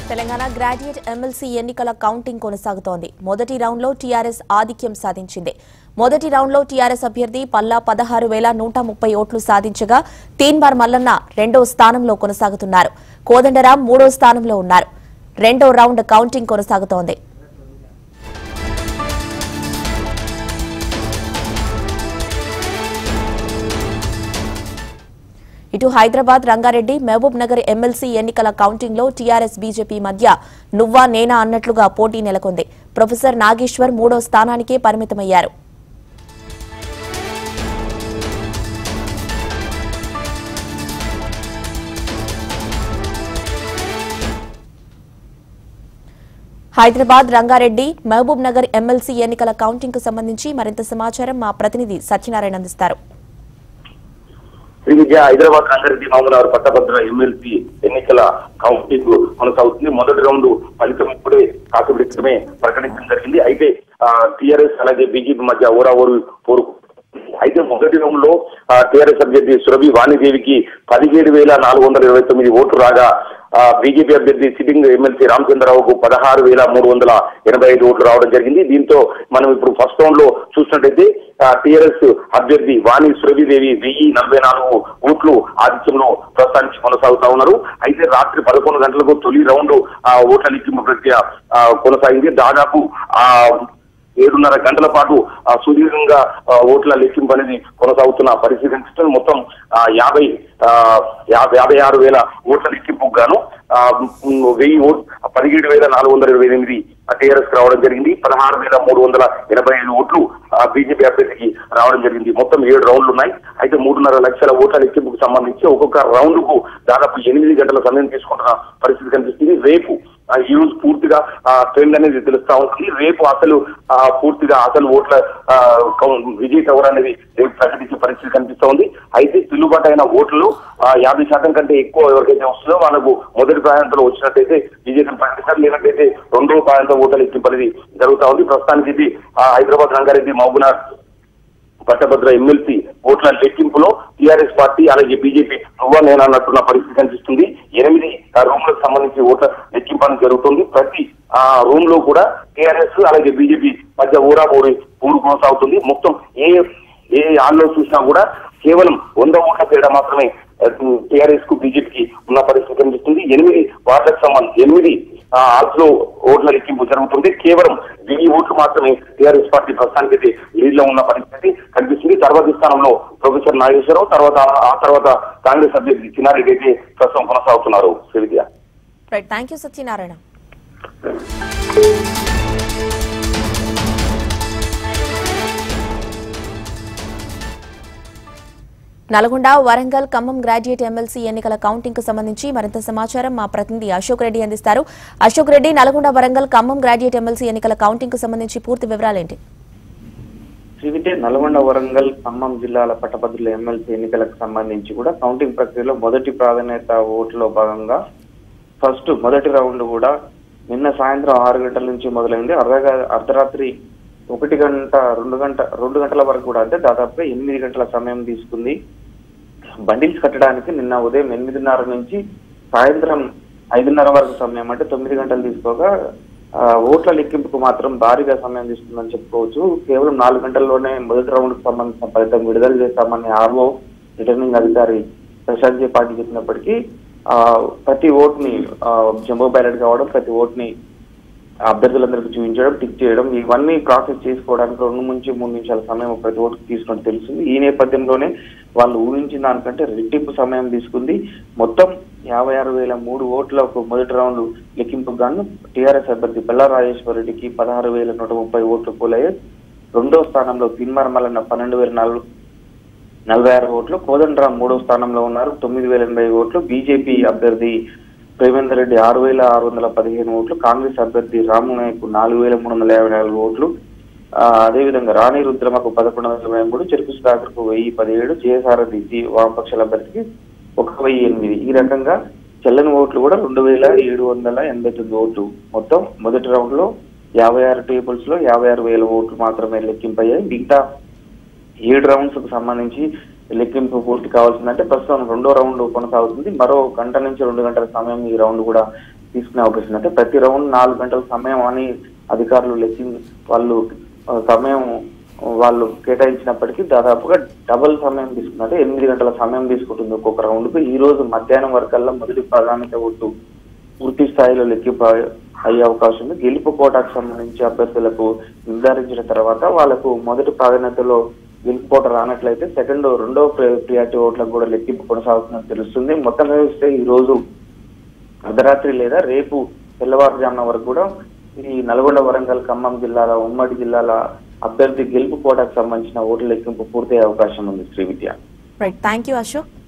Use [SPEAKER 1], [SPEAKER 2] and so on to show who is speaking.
[SPEAKER 1] Telangana graduate MLC ఎన్నికల counting కొనసాగుతోంది మొదటి రౌండ్లో టీఆర్ఎస్ ఆధిక్యం సాధించింది మొదటి రౌండ్లో టీఆర్ఎస్ అభ్యర్థి పల్లా పదహారు వేల నూట ముప్పై ఓట్లు సాధించగా తీన్మార్ మల్లన్న రెండో స్థానంలో కొనసాగుతున్నారు కోదండరాం మూడో స్థానంలో ఉన్నారు రెండో రౌండ్ కౌంటింగ్ కొనసాగుతోంది ఇటు హైదరాబాద్ రంగారెడ్డి మహబూబ్ నగర్ ఎమ్మెల్సీ ఎన్నికల కౌంటింగ్ లో టీఆర్ఎస్ బీజేపీ మధ్య నువ్వా నేనా అన్నట్లుగా పోటీ నెలకొంది ప్రొఫెసర్ నాగేశ్వర్ మూడో స్థానానికే పరిమితమయ్యారు హైదరాబాద్ రంగారెడ్డి మహబూబ్ నగర్ ఎమ్మెల్సీ ఎన్నికల కౌంటింగ్ కు సంబంధించి మరింత సమాచారం మా ప్రతినిధి సత్యనారాయణ అందిస్తారు
[SPEAKER 2] శ్రీ విద్య హైదరాబాద్ రంగారెడ్డి మామూలు పట్టభద్ర ఎమ్మెల్సీ ఎన్నికల కౌంటింగ్ కొనసాగుతుంది మొదటి రౌండ్ ఫలితం ఇప్పుడే కాసేపటి క్రితమే ప్రకటించడం జరిగింది అయితే టిఆర్ఎస్ అలాగే బీజేపీ మధ్య ఓరా ఓరు పోరు అయితే మొదటి రౌండ్ లో టిఆర్ఎస్ అభ్యర్థి సురభి వాణిదేవికి పదిహేడు వేల నాలుగు వందల ఇరవై తొమ్మిది ఓట్లు రాగా బీజేపీ అభ్యర్థి సిట్టింగ్ ఎమ్మెల్సీ రామచంద్రరావుకు పదహారు వేల మూడు వందల ఎనభై ఐదు ఓట్లు రావడం జరిగింది దీంతో మనం ఇప్పుడు ఫస్ట్ రౌండ్ లో చూసినట్టయితే టిఆర్ఎస్ అభ్యర్థి వాణి సురభిదేవి వెయ్యి నలభై నాలుగు ఓట్లు ఆధిక్యంలో ప్రస్తుతానికి కొనసాగుతా ఉన్నారు అయితే రాత్రి పదకొండు గంటలకు తొలి రౌండ్ ఆ ఓట్ల లెక్కింపు ప్రక్రియ ఆ, కొనసాగింది దాదాపు ఆ ఏడున్నర గంటల పాటు ఆ, సుదీర్ఘంగా ఆ, ఓట్ల లెక్కింపు అనేది కొనసాగుతున్న పరిస్థితి కనిపిస్తుంది మొత్తం ఆ, యాభై ఆ, యాభై యాభై ఆరు వేల ఓట్ల లెక్కింపుకు గాను ఆ, ఉమ్, వెయ్యి ఓట్ పదిహేడు వేల నాలుగు వందల ఇరవై ఎనిమిది టీఆర్ఎస్ రావడం జరిగింది పదహారు వేల మూడు వందల ఎనభై ఐదు ఓట్లు బీజేపీ అభ్యర్థికి రావడం జరిగింది మొత్తం ఏడు రౌండ్లు ఉన్నాయి అయితే మూడున్నర లక్షల ఓట్ల లెక్కింపుకు సంబంధించి ఒక్కొక్క రౌండ్ కు దాదాపు ఎనిమిది గంటల సమయం తీసుకుంటున్న పరిస్థితి కనిపిస్తుంది రేపు ఆ, ఈ రోజు పూర్తిగా ఆ ట్రెండ్ అనేది తెలుస్తా ఉంటుంది రేపు అసలు ఆ, పూర్తిగా అసలు ఓట్ల ఆ, కౌ- విజేత ఎవరు అనేది రేపు ప్రకటించే పరిస్థితి కనిపిస్తా ఉంది అయితే చెల్లుబాటు అయిన ఓట్లు ఆ, యాభై శాతం కంటే ఎక్కువ ఎవరికైతే వస్తుందో వాళ్ళకు మొదటి ప్రాంతంలో వచ్చినట్టయితే విజేతను ప్రకటిస్తారు లేనట్టయితే రెండో ప్రాంతం ఓట్ల లెక్కింపు అనేది జరుగుతా ఉంది ప్రస్తుతానికి ఇది ఆ, హైదరాబాద్ రంగారెడ్డి మహబూనార్ పట్టభద్ర ఎమ్మెల్సీ ఓట్ల లెక్కింపులో టీఆర్ఎస్ పార్టీ అలాగే బీజేపీ నువ్వా నేను అన్నట్టున్న పరిస్థితి కనిపిస్తుంది ఎనిమిది ఆ, రూమ్లకు సంబంధించి ఓట్ల లెక్కింపు అనేది జరుగుతుంది ప్రతి ఆ రూమ్ లో కూడా టీఆర్ఎస్ అలాగే బీజేపీ మధ్య ఊరా ఊరి ఊరు కొనసాగుతుంది మొత్తం ఏ ఏ ఆల్లో చూసినా కూడా కేవలం వంద ఓట్ల తేడా మాత్రమే టీఆర్ఎస్ కు బీజేపీకి ఉన్న పరిస్థితి కనిపిస్తుంది ఎనిమిది వార్డులకు సంబంధించి ఎనిమిది ఆల్స్ లో ఓట్ల లెక్కింపు జరుగుతుంది కేవలం వెయ్యి ఓట్లు మాత్రమే టీఆర్ఎస్ పార్టీ ప్రస్తుతానికి అయితే లీడ్ లో ఉన్న పరిస్థితి కనిపిస్తుంది తర్వాతి స్థానంలో ప్రొఫెసర్ నాగేశ్వరరావు తర్వాత ఆ తర్వాత కాంగ్రెస్ అభ్యర్థి చిన్నారెడ్డి అయితే ప్రస్తుతం కొనసాగుతున్నారు Srividya
[SPEAKER 1] right thank you Satyanarayana Nalgonda Warangal Khammam graduate MLC ఎన్నికల కౌంటింగ్ కు సంబంధించి మరింత సమాచారం మా ప్రతినిధి అశోక్ రెడ్డి అందిస్తారు అశోక్ రెడ్డి నల్గొండ వరంగల్ ఖమ్మం గ్రాడ్యుయేట్ ఎమ్మెల్సీ ఎన్నికల కౌంటింగ్ కు సంబంధించి పూర్తి వివరాలేంటి
[SPEAKER 3] శ్రీవిద్య నల్గొండ వరంగల్ ఖమ్మం జిల్లాల పట్టభద్రుల ఎమ్మెల్సీ ఎన్నికలకు సంబంధించి కూడా కౌంటింగ్ ప్రక్రియలో మొదటి ప్రాధాన్యత ఓట్లో భాగంగా ఫస్ట్ మొదటి రౌండ్ కూడా నిన్న సాయంత్రం ఆరు గంటల నుంచి మొదలైంది అర్ధగా అర్ధరాత్రి ఒకటి గంట రెండు గంట రెండు గంటల వరకు కూడా అంటే దాదాపుగా ఎనిమిది గంటల సమయం తీసుకుంది బండిల్స్ కట్టడానికి నిన్న ఉదయం ఎనిమిదిన్నర నుంచి సాయంత్రం ఐదున్నర వరకు సమయం అంటే తొమ్మిది గంటలు తీసుకోగా ఆ, ఓట్ల లెక్కింపుకు మాత్రం భారీగా సమయం తీసుకుందని చెప్పుకోవచ్చు కేవలం నాలుగు గంటల్లోనే మొదటి రౌండ్ కు సంబంధించిన ఫలితం విడుదల చేస్తామని ఆర్ఓ రిటర్నింగ్ అధికారి ప్రశాంత్ జే పాటిల్ చెప్పినప్పటికీ ఆ, ప్రతి ఓట్ని జంబో బ్యాలెట్ కావడం ప్రతి ఓట్ని అభ్యర్థులందరికీ చూపించడం టిక్ చేయడం ఇవన్నీ ప్రాసెస్ చేసుకోవడానికి రెండు నుంచి మూడు నిమిషాల సమయం ప్రతి ఓటుకు తీసుకున్నట్టు తెలుస్తుంది ఈ నేపథ్యంలోనే వాళ్ళు ఊహించిన దానికంటే రెట్టింపు సమయం తీసుకుంది మొత్తం యాభై ఆరు వేల మూడు ఓట్లకు మొదటి రౌండ్ లెక్కింపుకు గాను టీఆర్ఎస్ అభ్యర్థి బెల్లా రాజేశ్వర రెడ్డికి పదహారు వేల నూట ముప్పై ఓట్లు పోలయ్యాయి రెండో స్థానంలో పిన్మర్ మల్లన్న పన్నెండు వేల నాలుగు నలభై ఆరు ఓట్లు కోదండరాం మూడో స్థానంలో ఉన్నారు తొమ్మిది వేల ఎనభై ఓట్లు బీజేపీ అభ్యర్థి ప్రేమేందర్ రెడ్డి ఆరు వేల ఆరు వందల పదిహేను ఓట్లు కాంగ్రెస్ అభ్యర్థి రాము నాయక్ నాలుగు వేల మూడు వందల యాభై నాలుగు ఓట్లు ఆ, అదేవిధంగా రాణి రుద్రమకు పదకొండు వందల ఇరవై మూడు చెరుకు సుధాకర్కు వెయ్యి పదిహేడు జయసారథి జి వామపక్షాల అభ్యర్థికి ఒక వెయ్యి ఎనిమిది ఈ రకంగా చెల్లని ఓట్లు కూడా రెండు వేల ఏడు వందల ఎనభై తొమ్మిది ఓట్లు మొత్తం మొదటి రౌండ్ లో యాభై ఆరు టేబుల్స్ లో యాభై ఆరు వేల ఓట్లు మాత్రమే లెక్కింపయ్యాయి మిగతా ఏడు రౌండ్స్ కు సంబంధించి లెక్కింపు పూర్తి కావాల్సిందంటే ప్రస్తుతం రెండో రౌండ్ కొనసాగుతుంది మరో గంట నుంచి రెండు గంటల సమయం ఈ రౌండ్ కూడా తీసుకునే అవకాశం ఉంది అంటే ప్రతి రౌండ్ నాలుగు గంటల సమయం అని అధికారులు లెక్కి వాళ్ళు ఆ, సమయం వాళ్ళు కేటాయించినప్పటికీ దాదాపుగా డబుల్ సమయం తీసుకున్నారు అంటే ఎనిమిది గంటల సమయం తీసుకుంటుంది ఒక్కొక్క రౌండ్ కు ఈ రోజు మధ్యాహ్నం వరకల్లా మొదటి ప్రాధాన్యత ఓటు పూర్తి స్థాయిలో లెక్కింపు అయ్యే అవకాశం ఉంది గెలుపు కోటాకు సంబంధించి అభ్యర్థులకు నిర్ధారించిన తర్వాత వాళ్ళకు మొదటి ప్రాధాన్యతలో గెలుపు కోట రానట్లయితే సెకండ్ రెండో ప్రియారిటీ ఓట్లకు కూడా లెక్కింపు కొనసాగుతుందని తెలుస్తుంది మొత్తం మీద చూస్తే ఈ రోజు అర్ధరాత్రి లేదా రేపు తెల్లవారుజామున వరకు కూడా ఈ నల్గొండ వరంగల్ ఖమ్మం జిల్లాల ఉమ్మడి జిల్లాల అభ్యర్థి గెలుపు కోటకు సంబంధించిన ఓట్ల లెక్కింపు పూర్తయ్యే అవకాశం ఉంది Sri Vidya
[SPEAKER 1] right thank you Ashok